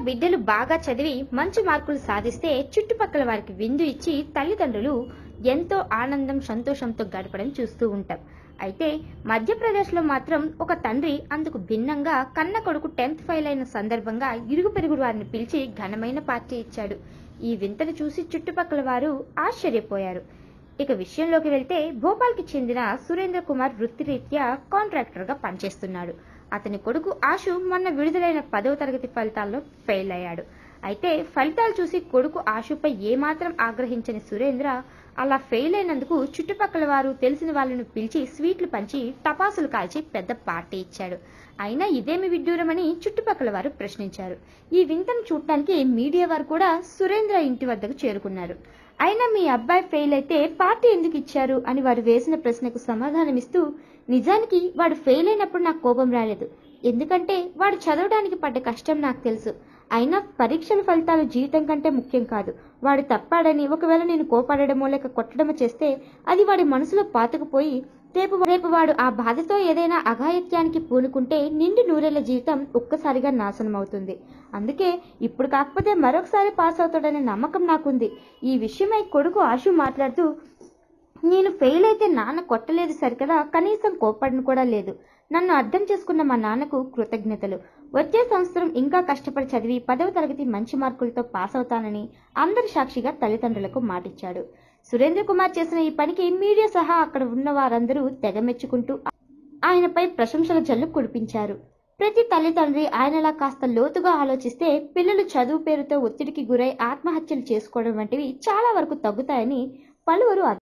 బిడ్డలు బాగా చదివి మంచి మార్కులు సాధిస్తే చుట్టుపక్కల వారికి విందు ఇచ్చి తల్లిదండ్రులు ఎంతో ఆనందం సంతోషంతో గడపడం చూస్తూ ఉంటాం అయితే మధ్యప్రదేశ్లో మాత్రం ఒక తండ్రి అందుకు భిన్నంగా కన్న కొడుకు టెన్త్ ఫెయిల్ అయిన సందర్భంగా ఇరుగు పొరుగు వారిని పిలిచి ఘనమైన పార్టీ ఇచ్చాడు ఈ వింతను చూసి చుట్టుపక్కల వారు ఆశ్చర్యపోయారు ఇక విషయంలోకి వెళ్తే భోపాల్కి చెందిన సురేంద్ర కుమార్ వృత్తిరీత్యా కాంట్రాక్టర్గా పనిచేస్తున్నాడు అతని కొడుకు ఆశు మొన్న విడుదలైన పదవ తరగతి ఫలితాల్లో ఫెయిల్ అయ్యాడు అయితే ఫలితాలు చూసి కొడుకు ఆశుపై ఏమాత్రం ఆగ్రహించని సురేంద్ర అలా ఫెయిల్ అయినందుకు చుట్టుపక్కల వారు తెలిసిన వాళ్ళను పిలిచి స్వీట్లు పంచి టపాసులు కాల్చి పెద్ద పార్టీ ఇచ్చాడు అయినా ఇదేమి విడ్డూరమని చుట్టుపక్కల వారు ప్రశ్నించారు ఈ వింతను చూడటానికి మీడియా వారు కూడా సురేంద్ర ఇంటి వద్దకు చేరుకున్నారు అయినా మీ అబ్బాయి ఫెయిల్ అయితే పార్టీ ఎందుకు ఇచ్చారు అని వారు వేసిన ప్రశ్నకు సమాధానమిస్తూ నిజానికి వాడు ఫెయిల్ అయినప్పుడు నాకు కోపం రాలేదు ఎందుకంటే వాడు చదవడానికి పడ్డ కష్టం నాకు తెలుసు అయినా పరీక్షల ఫలితాలు జీవితం కంటే ముఖ్యం కాదు వాడు తప్పాడని ఒకవేళ నేను కోపాడడమో లేక కొట్టడమో చేస్తే అది వాడి మనసులో పాతుకుపోయి రేపు రేపు వాడు ఆ బాధతో ఏదైనా అఘాయిత్యానికి పూనుకుంటే నిండు నూరేళ్ల జీవితం ఒక్కసారిగా నాశనం అవుతుంది అందుకే ఇప్పుడు కాకపోతే మరొకసారి పాస్ అవుతాడనే నమ్మకం నాకుంది ఈ విషయమై కొడుకు ఆశు మాట్లాడుతూ నేను ఫెయిల్ అయితే నాన్న కొట్టలేదు సరికదా కనీసం కోపడను కూడా లేదు నన్ను అర్థం చేసుకున్న మా నాన్నకు కృతజ్ఞతలు వచ్చే సంవత్సరం ఇంకా కష్టపడి చదివి పదవ తరగతి మంచి మార్కులతో పాస్ అవుతానని అందరి సాక్షిగా తల్లిదండ్రులకు మాటిచ్చాడు సురేంద్ర కుమార్ చేసిన ఈ పనికి మీడియా సహా అక్కడ ఉన్న వారందరూ తెగ మెచ్చుకుంటూ ఆయనపై ప్రశంసల జల్లు కురిపించారు ప్రతి తల్లిదండ్రి ఆయనలా కాస్త లోతుగా ఆలోచిస్తే పిల్లలు చదువు పేరుతో ఒత్తిడికి గురై ఆత్మహత్యలు చేసుకోవడం వంటివి చాలా వరకు తగ్గుతాయని పలువురు